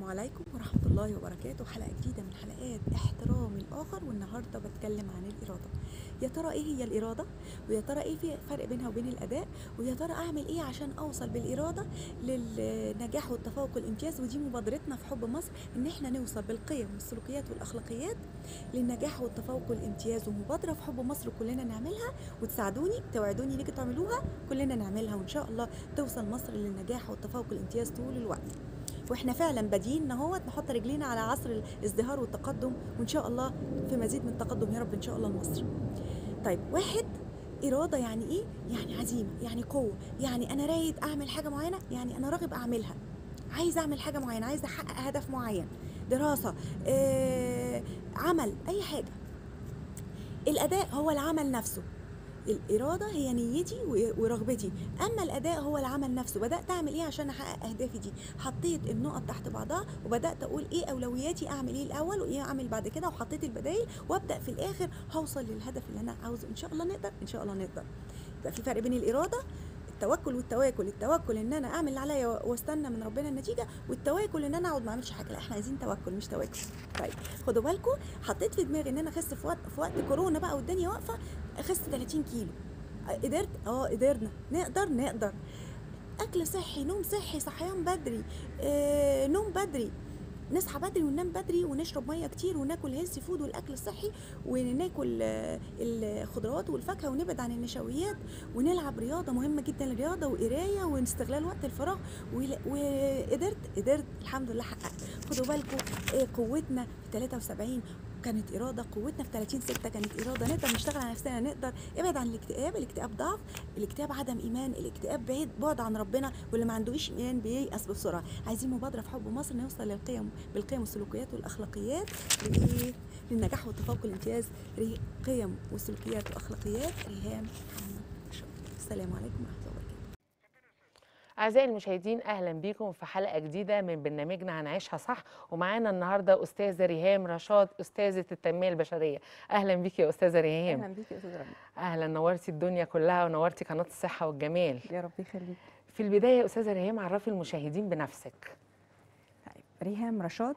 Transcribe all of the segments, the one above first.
عليكم ورحمة الله وبركاته حلقة جديدة من حلقات احترام الآخر والنهاردة بتكلم عن الإرادة يا ترى إيه هي الإرادة ويا ترى إيه في فرق بينها وبين الأداء ويا ترى أعمل إيه عشان أوصل بالإرادة للنجاح والتفوق والامتياز ودي مبادرتنا في حب مصر إن إحنا نوصل بالقيم والسلوكيات والأخلاقيات للنجاح والتفوق والامتياز ومبادرة في حب مصر كلنا نعملها وتساعدوني توعدوني نيجي تعملوها كلنا نعملها وإن شاء الله توصل مصر للنجاح والتفوق والامتياز طول الوقت واحنا فعلا بادئين اهوت نحط رجلينا على عصر الازدهار والتقدم وان شاء الله في مزيد من التقدم يا رب ان شاء الله لمصر. طيب واحد إرادة يعني إيه؟ يعني عزيمة، يعني قوة، يعني أنا رايد أعمل حاجة معينة، يعني أنا راغب أعملها. عايز أعمل حاجة معينة، عايز أحقق هدف معين، دراسة، آه، عمل، أي حاجة. الأداء هو العمل نفسه. الإرادة هي نيتي ورغبتي أما الأداء هو العمل نفسه بدأت أعمل إيه عشان أحقق أهدافي دي حطيت النقط تحت بعضها وبدأت أقول إيه أولوياتي أعمل إيه الأول وإيه أعمل بعد كده وحطيت البدايل وأبدأ في الآخر هوصل للهدف اللي أنا عاوزه إن شاء الله نقدر إن شاء الله نقدر يبقى في فرق بين الإرادة التوكل والتواكل التوكل ان انا اعمل اللي عليا واستنى من ربنا النتيجه والتواكل ان انا اقعد ما اعملش حاجه لا احنا عايزين توكل مش تواكل طيب خدوا بالكم حطيت في دماغي ان انا اخس في وقت في وقت كورونا بقى والدنيا واقفه اخس 30 كيلو قدرت اه قدرنا نقدر نقدر اكل صحي نوم صحي صحيان بدري آه، نوم بدري نصحى بدري وننام بدري ونشرب ميه كتير وناكل هيلثي فود والاكل الصحي وناكل آه، الخضروات والفاكهه ونبعد عن النشويات ونلعب رياضه مهمه جدا الرياضه وقرايه واستغلال وقت الفراغ وقدرت قدرت الحمد لله حققت خدوا بالكم آه، قوتنا في 73 كانت إرادة قوتنا في 30 ستة كانت إرادة نقدر نشتغل على نفسنا نقدر ابعد عن الاكتئاب الاكتئاب ضعف الاكتئاب عدم إيمان الاكتئاب بعيد بعد عن ربنا واللي ما عندوش إيمان بييأس بسرعة عايزين مبادرة في حب مصر نوصل للقيم بالقيم والسلوكيات والأخلاقيات لإيه للنجاح والتفوق والامتياز قيم وسلوكيات وأخلاقيات ريهام محمد السلام عليكم ورحمة الله وبركاته أعزائي المشاهدين أهلا بكم في حلقة جديدة من برنامجنا هنعيشها صح ومعانا النهاردة أستاذة ريهام رشاد أستاذة التنمية البشرية أهلا بك يا أستاذة ريهام اهلا بيك يا استاذ ربيع أهلا نورتي الدنيا كلها ونورتي قناة الصحة والجمال يا رب يخليك في البداية يا أستاذة ريهام عرفي المشاهدين بنفسك طيب ريهام رشاد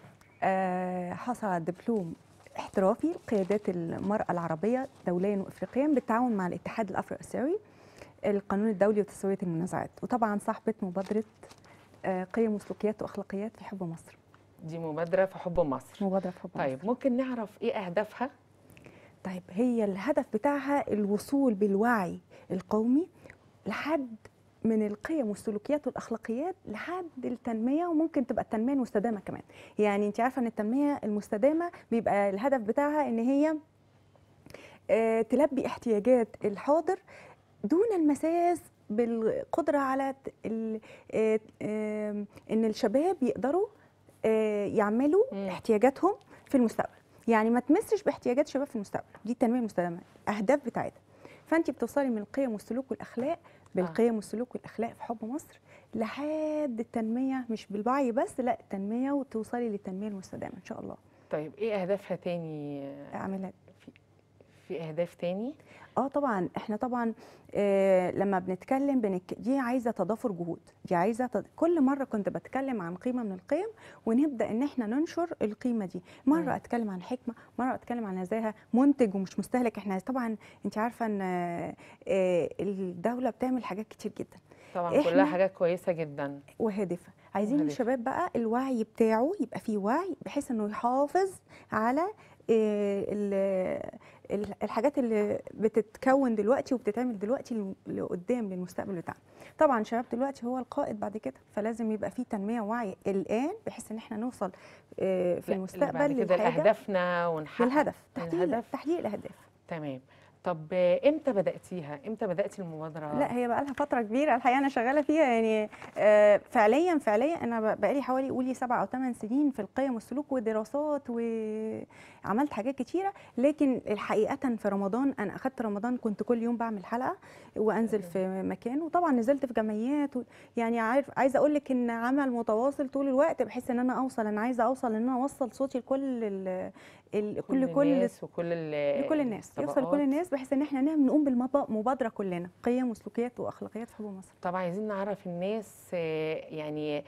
آه حصل على دبلوم احترافي لقيادات المرأة العربية دوليا وافريقيا بالتعاون مع الاتحاد الافرو اسيوي القانون الدولي وتسوية المنازعات وطبعا صاحبة مبادرة آه قيم وسلوكيات واخلاقيات في حب مصر دي مبادرة في حب مصر مبادرة في حب طيب مصر ممكن نعرف إيه أهدافها طيب هي الهدف بتاعها الوصول بالوعي القومي لحد من القيم والسلوكيات والاخلاقيات لحد التنميه وممكن تبقى التنميه المستدامه كمان يعني انت عارفه ان التنميه المستدامه بيبقى الهدف بتاعها ان هي آه، تلبي احتياجات الحاضر دون المساس بالقدره على ت- ال- آه، آه، ان الشباب يقدروا آه، يعملوا مم. احتياجاتهم في المستقبل يعني ما تمسش باحتياجات الشباب في المستقبل دي التنميه المستدامه اهداف بتاعتها فانت بتوصلي من القيم والسلوك والاخلاق بالقيم والسلوك والاخلاق في حب مصر لحد التنميه مش بالوعي بس لا التنميه وتوصلي للتنميه المستدامه ان شاء الله طيب إيه أهدافها تاني اعملها في, في أهداف تاني اه طبعا احنا طبعا آه لما بنتكلم بنك... دي عايزه تضافر جهود دي عايزه تد... كل مره كنت بتكلم عن قيمه من القيم ونبدا ان احنا ننشر القيمه دي مره مم. اتكلم عن حكمه مره اتكلم عن نزاهه منتج ومش مستهلك احنا طبعا انت عارفه ان آه آه، الدوله بتعمل حاجات كتير جدا طبعا إحنا- كلها حاجات كويسة جدا وهادفه عايزين وهادفة. الشباب بقى الوعي بتاعه يبقى فيه وعي بحيث انه يحافظ على آه، ال- ال- الحاجات اللي بتتكون دلوقتي وبتتعمل دلوقتي ل- لقدام للمستقبل بتاعنا طبعا الشباب دلوقتي هو القائد بعد كده فلازم يبقى فيه تنميه وعي الان بحيث ان احنا نوصل آه، في لا، المستقبل بعد كده للحاجه لأهدافنا ونحقق للهدف تحقيق الهدف. تحقيق الاهداف تمام طب آه، امتى بدأتيها؟ امتى بدأتي المبادرة؟ لا هي بقى لها فتره كبيره الحقيقه انا شغاله فيها يعني آه، فعليا فعليا انا بقى لي حوالي قولي سبع او ثمان سنين في القيم والسلوك ودراسات وعملت حاجات كتيره لكن الحقيقه في رمضان انا اخدت رمضان كنت كل يوم بعمل حلقه وانزل في مكان وطبعا نزلت في جمعيات و- يعني عارف عايزه اقول لك ان عمل متواصل طول الوقت بحيث ان انا اوصل انا عايزه اوصل ان انا اوصل صوتي لكل ال ال كل كل الناس وكل ال- لكل الناس يوصل الطبقات. لكل الناس بحيث ان احنا نعمل نقوم بالمبادره كلنا قيم وسلوكيات واخلاقيات في حب مصر طبعا عايزين نعرف الناس آه، يعني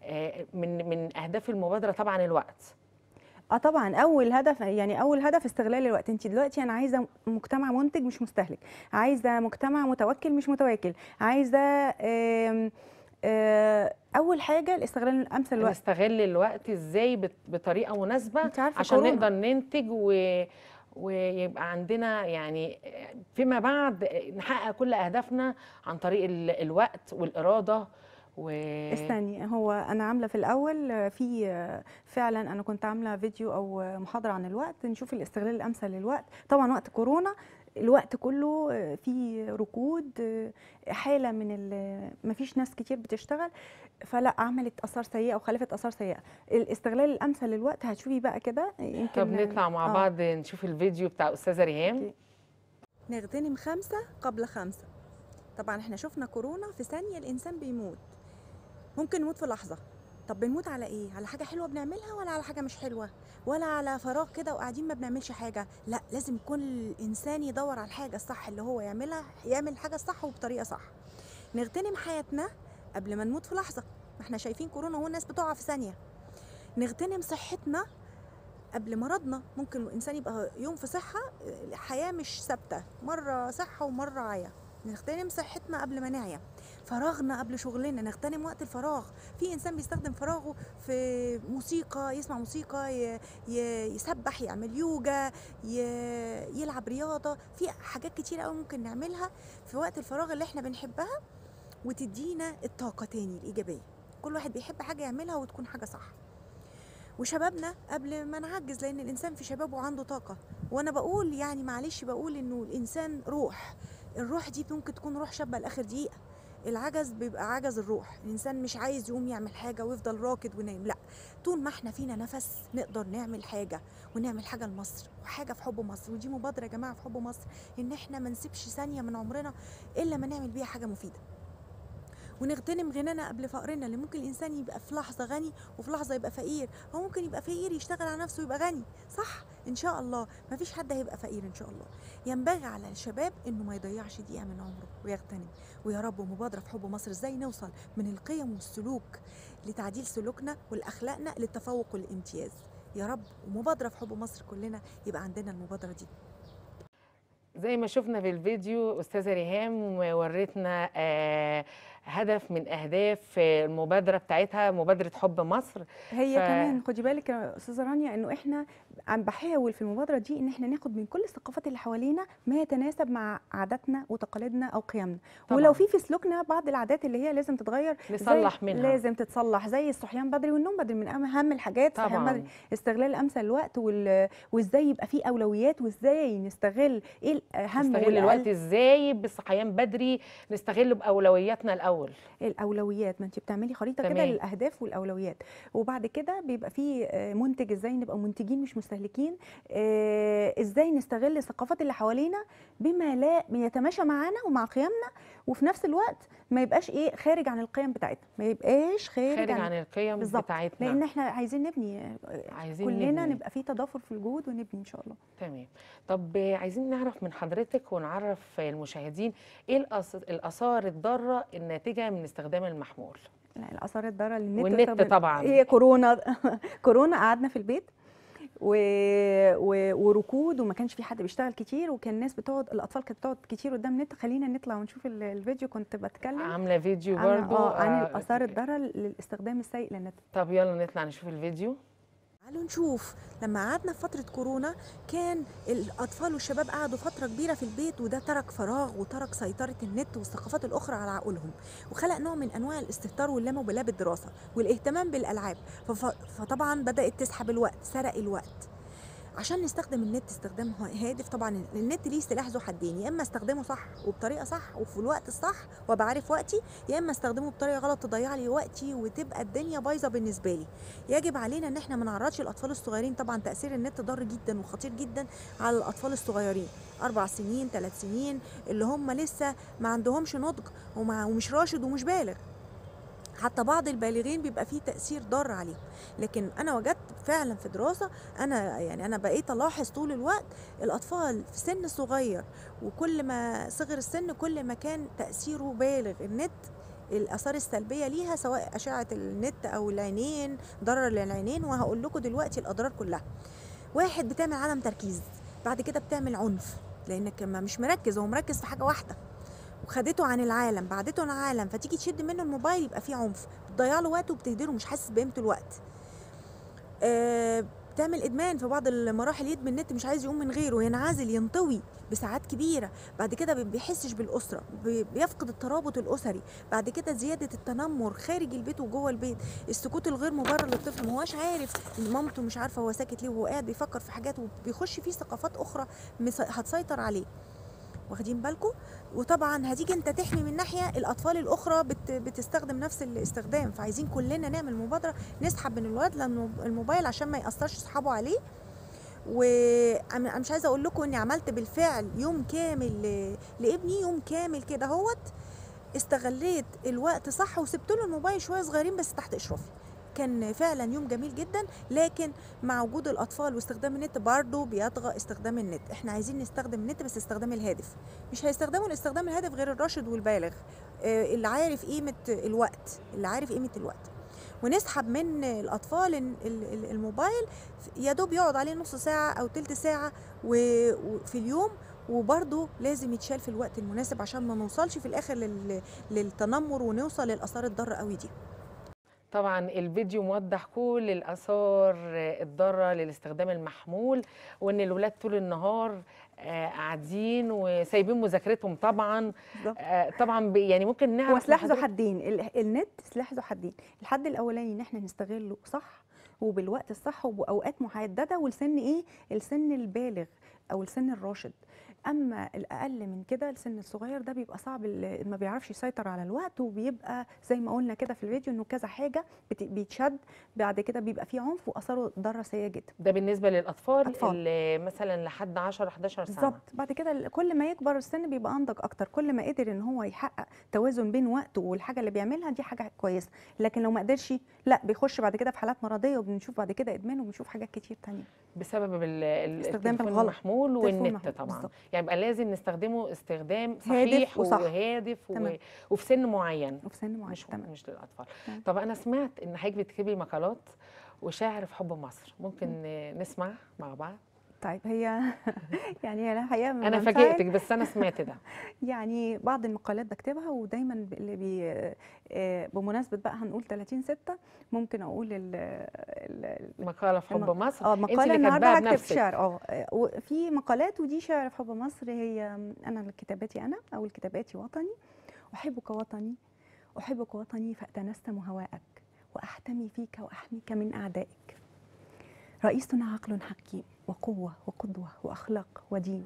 آه، من من اهداف المبادره طبعا الوقت اه طبعا اول هدف يعني اول هدف استغلال الوقت انت دلوقتي انا عايزه مجتمع منتج مش مستهلك عايزه مجتمع متوكل مش متواكل عايزه آم، آه، اول حاجه الاستغلال الامثل للوقت نستغل الوقت ازاي بت- بطريقه مناسبه انت عارفه عشان كورونا. نقدر ننتج و ويبقى عندنا يعني فيما بعد نحقق كل اهدافنا عن طريق ال- الوقت والاراده و استني هو انا عامله في الاول آه، في آه، فعلا انا كنت عامله فيديو او آه، محاضره عن الوقت نشوف الاستغلال الامثل للوقت طبعا وقت كورونا الوقت كله آه، فيه ركود آه، حاله من ال- مفيش ناس كتير بتشتغل فلا عملت اثار سيئه وخلفت اثار سيئه الاستغلال الامثل للوقت هتشوفي بقى كده يمكن طب نطلع مع آه. بعض نشوف الفيديو بتاع استاذه ريهام أوكي. نغتنم خمسة قبل خمسة طبعا احنا شفنا كورونا في ثانية الإنسان بيموت ممكن نموت في لحظة طب بنموت على ايه؟ على حاجة حلوة بنعملها ولا على حاجة مش حلوة؟ ولا على فراغ كده وقاعدين ما بنعملش حاجة؟ لا لازم كل إنسان يدور على الحاجة الصح اللي هو يعملها يعمل الحاجة الصح وبطريقة صح نغتنم حياتنا قبل ما نموت في لحظة ما احنا شايفين كورونا وهو الناس بتقع في ثانية نغتنم صحتنا قبل مرضنا ممكن الانسان يبقى يوم في صحه الحياه مش ثابته مره صحه ومره عيا نغتنم صحتنا قبل ما نعيا فراغنا قبل شغلنا نغتنم وقت الفراغ في انسان بيستخدم فراغه في موسيقى يسمع موسيقى ي- ي- يسبح يعمل يوجا ي- يلعب رياضه في حاجات كتير قوي ممكن نعملها في وقت الفراغ اللي احنا بنحبها وتدينا الطاقه تاني الايجابيه كل واحد بيحب حاجه يعملها وتكون حاجه صح وشبابنا قبل ما نعجز لان الانسان في شبابه عنده طاقه وانا بقول يعني معلش بقول انه الانسان روح الروح دي ممكن تكون روح شابه لاخر دقيقه العجز بيبقى عجز الروح الانسان مش عايز يقوم يعمل حاجه ويفضل راكد ونايم لا طول ما احنا فينا نفس نقدر نعمل حاجه ونعمل حاجه لمصر وحاجه في حب مصر ودي مبادره يا جماعه في حب مصر ان احنا ما نسيبش ثانيه من عمرنا الا ما نعمل بيها حاجه مفيده ونغتنم غنانا قبل فقرنا اللي ممكن الانسان يبقى في لحظه غني وفي لحظه يبقى فقير هو ممكن يبقى فقير يشتغل على نفسه ويبقى غني صح ان شاء الله ما فيش حد هيبقى فقير ان شاء الله ينبغي على الشباب انه ما يضيعش دقيقه من عمره ويغتنم ويا رب مبادره في حب مصر ازاي نوصل من القيم والسلوك لتعديل سلوكنا والاخلاقنا للتفوق والامتياز يا رب ومبادره في حب مصر كلنا يبقى عندنا المبادره دي زي ما شفنا في الفيديو استاذه ريهام ورتنا آه، هدف من اهداف آه، المبادره بتاعتها مبادره حب مصر هي ف- كمان خدي بالك يا استاذه رانيا انه احنا عم بحاول في المبادره دي ان احنا ناخد من كل الثقافات اللي حوالينا ما يتناسب مع عاداتنا وتقاليدنا او قيمنا طبعاً. ولو في في سلوكنا بعض العادات اللي هي لازم تتغير زي- نصلح منها. لازم تتصلح زي الصحيان بدري والنوم بدري من اهم الحاجات الصحيان طبعاً. بدري استغلال امثل الوقت وال... وازاي يبقى في اولويات وازاي نستغل ايه الاهم نستغل والأقل. الوقت ازاي بالصحيان بدري نستغله باولوياتنا الاول الاولويات ما انت بتعملي خريطه كده تمام. للاهداف والاولويات وبعد كده بيبقى في آه، منتج ازاي نبقى منتجين مش مستهلكين آه، ازاي نستغل الثقافات اللي حوالينا بما لا يتماشى معانا ومع قيمنا وفي نفس الوقت ما يبقاش ايه خارج عن القيم بتاعتنا ما يبقاش خارج, خارج عن القيم بالظبط. بتاعتنا لان احنا عايزين نبني آه، عايزين كلنا نبني. نبقى في تضافر في الجهود ونبني ان شاء الله تمام طب آه، عايزين نعرف من حضرتك ونعرف المشاهدين ايه الأث- الاثار الضاره الناتجه من استخدام المحمول لا الاثار الضاره للنت والنت طبعاً طبعاً. هي كورونا كورونا قعدنا في البيت و... و... وركود وما كانش في حد بيشتغل كتير وكان الناس بتقعد الاطفال كانت بتقعد كتير قدام النت خلينا نطلع ونشوف ال- الفيديو كنت بتكلم عامله فيديو عن, برضو آه عن آه، الاثار الضاره للاستخدام السيء للنت طب يلا نطلع نشوف الفيديو تعالوا نشوف لما قعدنا في فترة كورونا كان الأطفال والشباب قعدوا فترة كبيرة في البيت وده ترك فراغ وترك سيطرة النت والثقافات الأخرى على عقولهم وخلق نوع من أنواع الاستهتار واللامبالاة بالدراسة والاهتمام بالألعاب فف- فطبعا بدأت تسحب الوقت سرق الوقت عشان نستخدم النت استخدام هادف طبعا النت ليه سلاح ذو حدين يا اما استخدمه صح وبطريقه صح وفي الوقت الصح وابقى عارف وقتي يا اما استخدمه بطريقه غلط تضيع لي وقتي وتبقى الدنيا بايظه بالنسبه لي يجب علينا ان احنا ما نعرضش الاطفال الصغيرين طبعا تاثير النت ضار جدا وخطير جدا على الاطفال الصغيرين اربع سنين ثلاث سنين اللي هم لسه ما عندهمش نضج ومع ومش راشد ومش بالغ حتى بعض البالغين بيبقى فيه تاثير ضار عليهم لكن انا وجدت فعلا في دراسه انا يعني انا بقيت الاحظ طول الوقت الاطفال في سن صغير وكل ما صغر السن كل ما كان تاثيره بالغ النت الاثار السلبيه ليها سواء اشعه النت او العينين ضرر للعينين وهقول لكم دلوقتي الاضرار كلها واحد بتعمل عدم تركيز بعد كده بتعمل عنف لانك ما مش مركز هو مركز في حاجه واحده وخدته عن العالم بعدته عن العالم فتيجي تشد منه الموبايل يبقى فيه عنف بتضيع له وقته وبتهدره مش حاسس بقيمه الوقت آه بتعمل ادمان في بعض المراحل يدمن النت مش عايز يقوم من غيره ينعزل ينطوي بساعات كبيره بعد كده ما بيحسش بالاسره بي- بيفقد الترابط الاسري بعد كده زياده التنمر خارج البيت وجوه البيت السكوت الغير مبرر للطفل ما هوش عارف إن مامته مش عارفه هو ساكت ليه وهو قاعد بيفكر في حاجات وبيخش فيه ثقافات اخرى مس- هتسيطر عليه واخدين بالكم وطبعا هتيجي انت تحمي من ناحيه الاطفال الاخرى بت بتستخدم نفس الاستخدام فعايزين كلنا نعمل مبادره نسحب من الولد لما الموبايل عشان ما ياثرش اصحابه عليه وانا مش عايزه اقول لكم اني عملت بالفعل يوم كامل ل- لابني يوم كامل كده هوت استغليت الوقت صح وسبت له الموبايل شويه صغيرين بس تحت اشرافي كان فعلا يوم جميل جدا لكن مع وجود الاطفال واستخدام النت برضه بيطغى استخدام النت احنا عايزين نستخدم النت بس استخدام الهادف مش هيستخدموا الاستخدام الهادف غير الراشد والبالغ آه، اللي عارف قيمه الوقت اللي عارف قيمه الوقت ونسحب من الاطفال ال- ال- الموبايل يا دوب يقعد عليه نص ساعه او تلت ساعه و- وفي اليوم وبرضه لازم يتشال في الوقت المناسب عشان ما نوصلش في الاخر لل- للتنمر ونوصل للاثار الضاره قوي دي طبعا الفيديو موضح كل الاثار الضاره للاستخدام المحمول وان الولاد طول النهار آه، قاعدين وسايبين مذاكرتهم طبعا بالظبط. آه، طبعا ب- يعني ممكن نعرف هو من سلاح ذو حضرتك- حدين ال- النت سلاح ذو حدين الحد الاولاني ان احنا نستغله صح وبالوقت الصح وباوقات محدده والسن ايه السن البالغ او السن الراشد اما الاقل من كده السن الصغير ده بيبقى صعب ال- ما بيعرفش يسيطر على الوقت وبيبقى زي ما قلنا كده في الفيديو انه كذا حاجه بت- بيتشد بعد كده بيبقى فيه عنف واثاره ضاره سيئه جدا ده بالنسبه للاطفال أطفال. اللي مثلا لحد 10 11 سنه بالظبط بعد كده ال- كل ما يكبر السن بيبقى انضج اكتر كل ما قدر ان هو يحقق توازن بين وقته والحاجه اللي بيعملها دي حاجه كويسه لكن لو ما قدرش لا بيخش بعد كده في حالات مرضيه وبنشوف بعد كده ادمان وبنشوف حاجات كتير تانية بسبب ال- ال- استخدام التليفون بالغلط. المحمول التليفون والنت المحمول، طبعا بالظبط. يعني يبقى لازم نستخدمه استخدام هادف صحيح وصح. وهادف و... تمام. وفي سن معين وفي سن معين مش تمام مش للاطفال تمام. طب انا سمعت ان حضرتك بتكتبي مقالات وشعر في حب مصر ممكن نسمع مع بعض طيب هي يعني هي الحقيقه من انا منفعل. فاجئتك بس انا سمعت ده يعني بعض المقالات بكتبها ودايما ب- اللي بي آه، بمناسبه بقى هنقول 30 6 ممكن اقول ال ال- مقاله في حب الم- مصر اه انت مقاله اللي النهارده كاتباها هكتب بنفسك شعر اه آه، وفي مقالات ودي شعر في حب مصر هي انا كتاباتي انا او كتاباتي وطني احبك وطني احبك وطني فاتنسم هواءك واحتمي فيك واحميك من اعدائك رئيسنا عقل حكيم وقوه وقدوه واخلاق ودين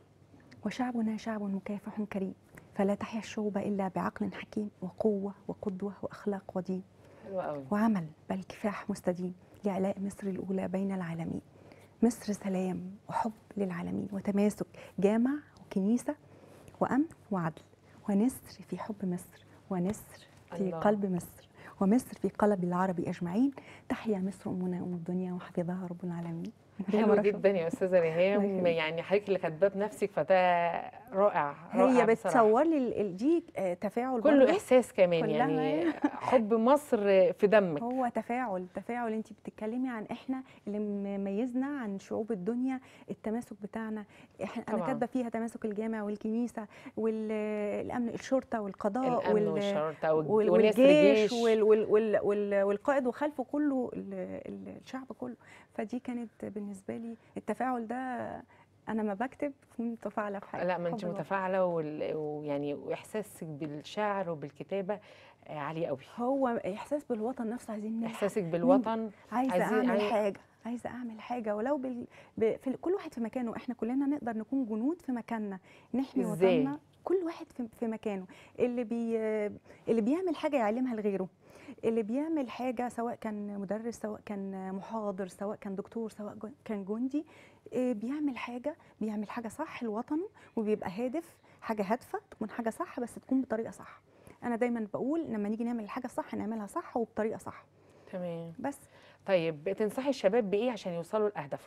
وشعبنا شعب مكافح كريم فلا تحيا الشعوب الا بعقل حكيم وقوه وقدوه واخلاق ودين حلوه قوي وعمل بل كفاح مستديم لإعلاء مصر الأولى بين العالمين مصر سلام وحب للعالمين وتماسك جامع وكنيسة وأمن وعدل ونسر في حب مصر ونسر في الله. قلب مصر ومصر في قلب العرب أجمعين تحيا مصر أمنا أم الدنيا وحفظها رب العالمين حلو مرة جدا يا استاذه ريهام الله يخليك. يعني حضرتك اللي كاتباه بنفسك فده رائع رائع هي بصراحة. بتصور لي ال- ال- دي آه، تفاعل كله برضه. احساس كمان كلها يعني حب مصر في دمك هو تفاعل تفاعل انت بتتكلمي عن احنا اللي مميزنا عن شعوب الدنيا التماسك بتاعنا احنا انا طبعاً. كاتبه فيها تماسك الجامع والكنيسه والامن الشرطه والقضاء الامن وال- والشرطه وال- وال- وناس والجيش الجيش وال وال وال وال والقائد وخلفه كله ال- ال- الشعب كله فدي كانت بالنسبه لي التفاعل ده انا ما بكتب كنت متفاعله في حاجه لا ما انت حب الوطن. متفاعله وال- ويعني واحساسك بالشعر وبالكتابه آه، عالي قوي هو احساس بالوطن نفسه عايزين نلحق. احساسك بالوطن عايزه عايزين- اعمل عاي- حاجه عايزه اعمل حاجه ولو بال... ب... في ال- كل واحد في مكانه احنا كلنا نقدر نكون جنود في مكاننا نحمي إزاي؟ وطننا كل واحد في, في مكانه اللي بي اللي بيعمل حاجه يعلمها لغيره اللي بيعمل حاجه سواء كان مدرس سواء كان محاضر سواء كان دكتور سواء جن- كان جندي إيه، بيعمل حاجه بيعمل حاجه صح لوطنه وبيبقى هادف حاجه هادفه تكون حاجه صح بس تكون بطريقه صح انا دايما بقول لما نيجي نعمل الحاجه الصح نعملها صح وبطريقه صح تمام بس طيب تنصحي الشباب بايه عشان يوصلوا لاهدافهم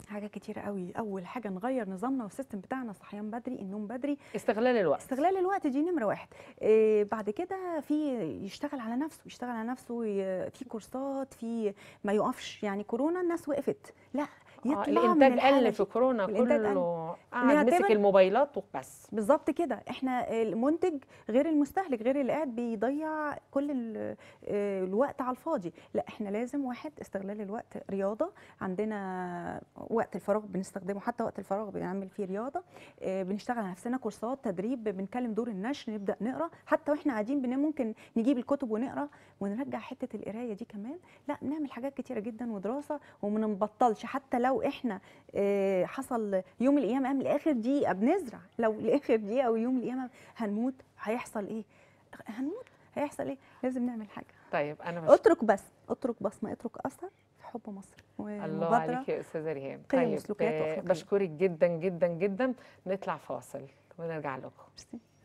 حاجات كتيره قوي اول حاجه نغير نظامنا والسيستم بتاعنا الصحيان بدري النوم بدري استغلال الوقت استغلال الوقت دي نمره واحد إيه بعد كده في يشتغل على نفسه يشتغل على نفسه ي- في كورسات في ما يقفش يعني كورونا الناس وقفت لا آه يطلع الانتاج من الحالة قل دي. في كورونا والإنتاج قل. كله إنها قعد مسك تعمل- الموبايلات وبس بالظبط كده احنا المنتج غير المستهلك غير اللي قاعد بيضيع كل ال- آه، الوقت على الفاضي لا احنا لازم واحد استغلال الوقت رياضه عندنا وقت الفراغ بنستخدمه حتى وقت الفراغ بنعمل فيه رياضه آه، بنشتغل على نفسنا كورسات تدريب بنكلم دور النشر نبدا نقرا حتى واحنا قاعدين بن ممكن نجيب الكتب ونقرا ونرجع حته القرايه دي كمان لا بنعمل حاجات كتيره جدا ودراسه وما نبطلش حتى لو احنا آه، حصل يوم القيامه قام لاخر دقيقه بنزرع لو لاخر دقيقه او يوم القيامه هنموت هيحصل ايه هنموت هيحصل ايه لازم نعمل حاجه طيب انا مش اترك بس اترك بصمه اترك اثر في حب مصر الله ومبادره عليك يا استاذه ريهام قيم طيب وسلوكيات آه، وأخلاقيات. بشكرك جدا جدا جدا نطلع فاصل ونرجع لكم ميرسي.